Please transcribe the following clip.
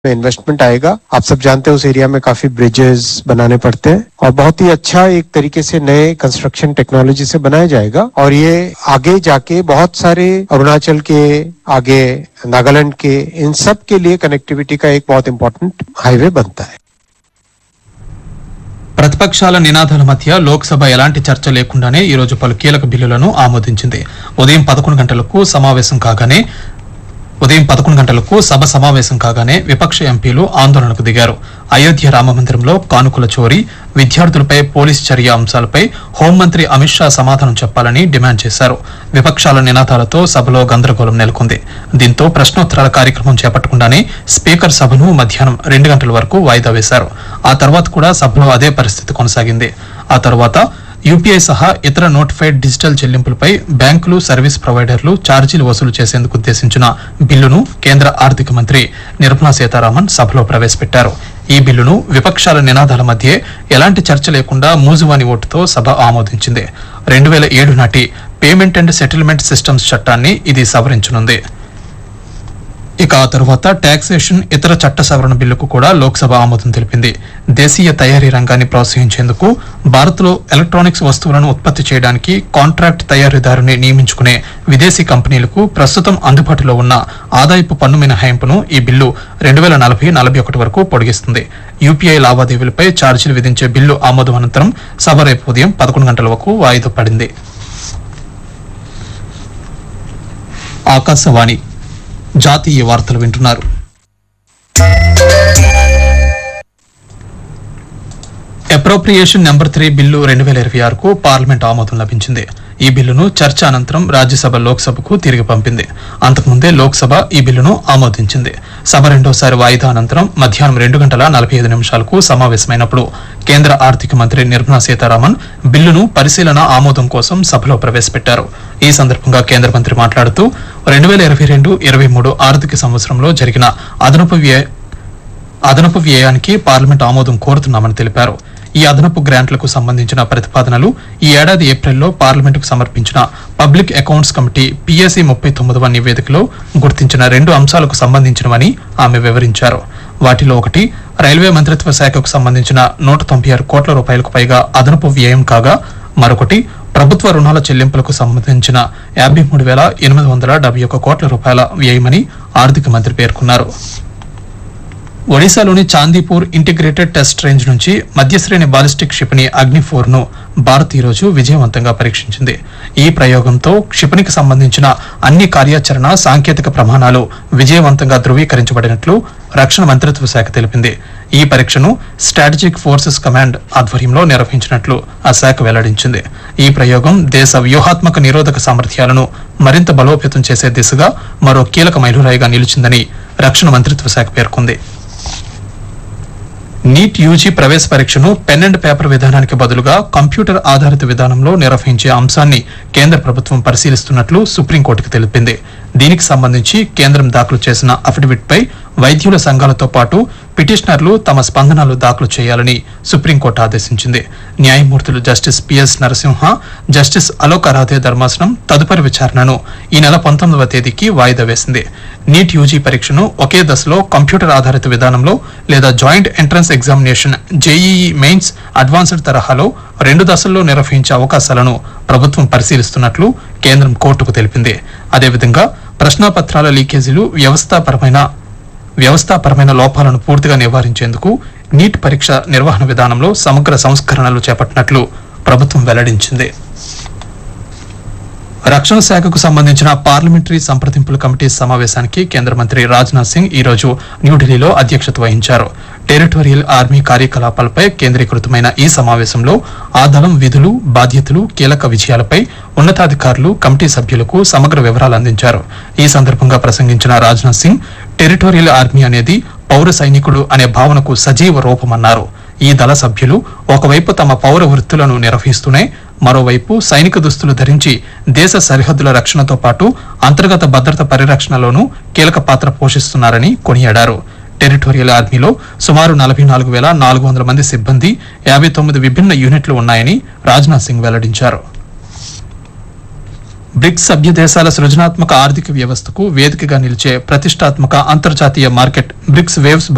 में इन्वेस्टमेंट आएगा आप सब जानते हैं उस एरिया में काफी ब्रिजेस बनाने पड़ते हैं और बहुत ही अच्छा एक तरीके से नए कंस्ट्रक्शन टेक्नोलॉजी से बनाया जाएगा और ये आगे जाके बहुत सारे अरुणाचल के आगे नागालैंड के इन सब के लिए कनेक्टिविटी का एक बहुत इंपॉर्टेंट हाईवे बनता है ప్రతిపక్షాల నినాదాల మధ్య లోక్సభ ఎలాంటి చర్చ లేకుండానే ఈ రోజు పలు కీలక బిల్లులను ఆమోదించింది ఉదయం పదకొండు గంటలకు సమావేశం కాగానే ఉదయం పదకొండు గంటలకు సభ సమావేశం కాగానే విపక్ష ఎంపీలు ఆందోళనకు దిగారు అయోధ్య రామమందిరంలో కానుకల చోరీ విద్యార్థులపై పోలీస్ చర్య అంశాలపై హోంమంత్రి అమిత్ షా సమాధానం చెప్పాలని డిమాండ్ చేశారు విపక్షాల నినాదాలతో సభలో గందరగోళం నెలకొంది దీంతో ప్రశ్నోత్తరాల కార్యక్రమం చేపట్టకుండానే స్పీకర్ సభను మధ్యాహ్నం రెండు గంటల వరకు వాయిదా వేశారు ఆ తర్వాత కూడా సభలో అదే పరిస్థితి కొనసాగింది ఆ తర్వాత యూపీఐ సహా ఇతర నోటిఫైడ్ డిజిటల్ చెల్లింపులపై బ్యాంకులు సర్వీస్ ప్రొవైడర్లు ఛార్జీలు వసూలు చేసేందుకు ఉద్దేశించిన బిల్లును కేంద్ర ఆర్థిక మంత్రి నిర్మలా సీతారామన్ సభలో ప్రవేశపెట్టారు ఈ బిల్లును విపక్షాల నినాదాల మధ్య ఎలాంటి చర్చ లేకుండా మూజువాని ఓటుతో సభ ఆమోదించింది రెండు వేల ఏడు నాటి పేమెంట్ అండ్ సెటిల్మెంట్ సిస్టమ్స్ చట్టాన్ని ఇది సవరించనుంది ఇక ఆ తరువాత టాక్సేషన్ ఇతర చట్ట సవరణ బిల్లుకు కూడా లోక్సభ ఆమోదం తెలిపింది దేశీయ తయారీ రంగాన్ని ప్రోత్సహించేందుకు భారత్లో ఎలక్ట్రానిక్స్ వస్తువులను ఉత్పత్తి చేయడానికి కాంట్రాక్ట్ తయారీదారుని నియమించుకునే విదేశీ కంపెనీలకు ప్రస్తుతం అందుబాటులో ఉన్న ఆదాయపు పన్ను మినహాయింపును ఈ బిల్లు రెండు వేల నలభై నలభై ఒకటి వరకు పొడిగిస్తుంది యూపీఐ లావాదేవీలపై ఛార్జీలు విధించే బిల్లు ఆమోదం అనంతరం సభ రేపు ఉదయం పదకొండు గంటల వరకు వాయిదా పడింది ఆకాశవాణి జాతీయ వార్తలు వింటున్నారు అప్రోప్రియేషన్ నెంబర్ త్రీ బిల్లు రెండు వేల ఇరవై ఆరుకు పార్లమెంట్ ఆమోదం లభించింది ఈ బిల్లును చర్చ అనంతరం రాజ్యసభ లోక్సభకు తిరిగి పంపింది అంతకుముందే లోక్సభ ఈ బిల్లును ఆమోదించింది సభ రెండోసారి వాయిదా అనంతరం మధ్యాహ్నం రెండు గంటల నలభై ఐదు నిమిషాలకు సమావేశమైనప్పుడు కేంద్ర ఆర్థిక మంత్రి నిర్మలా సీతారామన్ బిల్లును పరిశీలన ఆమోదం కోసం సభలో ప్రవేశపెట్టారు ఈ సందర్భంగా కేంద్ర మంత్రి మాట్లాడుతూ రెండు వేల ఇరవై రెండు ఇరవై మూడు ఆర్థిక సంవత్సరంలో జరిగిన అదనపు వ్యయ అదనపు వ్యయానికి పార్లమెంట్ ఆమోదం కోరుతున్నామని తెలిపారు ఈ అదనపు గ్రాంట్లకు సంబంధించిన ప్రతిపాదనలు ఈ ఏడాది ఏప్రిల్లో పార్లమెంటుకు సమర్పించిన పబ్లిక్ అకౌంట్స్ కమిటీ పిఎస్సి ముప్పై తొమ్మిదవ నివేదికలో గుర్తించిన రెండు అంశాలకు సంబంధించినవని ఆమె వివరించారు వాటిలో ఒకటి రైల్వే మంత్రిత్వ శాఖకు సంబంధించిన నూట తొంభై ఆరు కోట్ల రూపాయలకు పైగా అదనపు వ్యయం కాగా మరొకటి ప్రభుత్వ రుణాల చెల్లింపులకు సంబంధించిన యాభై మూడు వేల ఎనిమిది వందల డెబ్బై ఒక్క కోట్ల రూపాయల వ్యయమని ఆర్థిక మంత్రి పేర్కొన్నారు ఒడిశాలోని చాందీపూర్ ఇంటిగ్రేటెడ్ టెస్ట్ రేంజ్ నుంచి మధ్యశ్రేణి బాలిస్టిక్ క్షిపణి అగ్ని ఫోర్ ను భారత్ ఈ రోజు విజయవంతంగా పరీక్షించింది ఈ ప్రయోగంతో క్షిపణికి సంబంధించిన అన్ని కార్యాచరణ సాంకేతిక ప్రమాణాలు విజయవంతంగా ధృవీకరించబడినట్లు రక్షణ మంత్రిత్వ శాఖ తెలిపింది ఈ పరీక్షను స్ట్రాటజిక్ ఫోర్సెస్ కమాండ్ ఆధ్వర్యంలో నిర్వహించినట్లు ఆ శాఖ వెల్లడించింది ఈ ప్రయోగం దేశ వ్యూహాత్మక నిరోధక సామర్థ్యాలను మరింత బలోపేతం చేసే దిశగా మరో కీలక మైలురాయిగా నిలిచిందని రక్షణ మంత్రిత్వ శాఖ పేర్కొంది నీట్ యూజీ ప్రవేశ పరీక్షను పెన్ అండ్ పేపర్ విధానానికి బదులుగా కంప్యూటర్ ఆధారిత విధానంలో నిర్వహించే అంశాన్ని కేంద్ర ప్రభుత్వం పరిశీలిస్తున్నట్లు సుప్రీంకోర్టుకు తెలిపింది దీనికి సంబంధించి కేంద్రం దాఖలు చేసిన అఫిడవిట్ పై వైద్యుల సంఘాలతో పాటు పిటిషనర్లు తమ స్పందనలు దాఖలు చేయాలని సుప్రీంకోర్టు ఆదేశించింది న్యాయమూర్తులు justice PS Narasimha justice Alok Aradhe ధర్మాసనం తదుపరి విచారణను ఈ నెల పంతొమ్మిదవ తేదీకి వాయిదా వేసింది నీట్ యూజీ పరీక్షను ఒకే దశలో కంప్యూటర్ ఆధారిత విధానంలో లేదా joint entrance examination JEE mains advanced తరహాలో రెండు దశల్లో నిర్వహించే అవకాశాలను ప్రభుత్వం పరిశీలిస్తున్నట్లు కేంద్రం కోర్టుకు తెలిపింది అదేవిధంగా ప్రశ్నాపత్రాల లీకేజీలు వ్యవస్థాపరమైన వ్యవస్థాపరమైన లోపాలను పూర్తిగా నివారించేందుకు నీట్ పరీక్ష నిర్వహణ విధానంలో సమగ్ర సంస్కరణలు చేపట్టినట్లు ప్రభుత్వం వెల్లడించింది రక్షణ శాఖకు సంబంధించిన పార్లమెంటరీ సంప్రదింపుల కమిటీ సమావేశానికి కేంద్ర మంత్రి రాజ్నాథ్ సింగ్ ఈ రోజు న్యూఢిల్లీలో అధ్యక్షత వహించారు టెరిటోరియల్ ఆర్మీ కార్యకలాపాలపై కేంద్రీకృతమైన ఈ సమావేశంలో ఆ దళం విధులు బాధ్యతలు కీలక విజయాలపై ఉన్నతాధికారులు కమిటీ సభ్యులకు సమగ్ర వివరాలు అందించారు ఈ సందర్భంగా ప్రసంగించిన రాజ్నాథ్ సింగ్ టెరిటోరియల్ ఆర్మీ అనేది పౌర సైనికుడు అనే భావనకు సజీవ రూపమన్నారు ఈ దళ సభ్యులు ఒకవైపు తమ పౌర వృత్తులను నిర్వహిస్తూనే మరోవైపు సైనిక దుస్తులు ధరించి దేశ సరిహద్దుల రక్షణతో పాటు అంతర్గత భద్రత పరిరక్షణలోనూ కీలక పాత్ర పోషిస్తున్నారని కొనియాడారు టెరిటోరియల్ ఆర్మీలో సుమారు నలభై నాలుగు వేల నాలుగు వందల మంది సిబ్బంది యాభై తొమ్మిది విభిన్న యూనిట్లు ఉన్నాయని రాజ్నాథ్ సింగ్ వెల్లడించారు బ్రిక్స్ సభ్య దేశాల సృజనాత్మక ఆర్థిక వ్యవస్థకు వేదికగా నిలిచే ప్రతిష్టాత్మక అంతర్జాతీయ మార్కెట్ బ్రిక్స్ వేవ్స్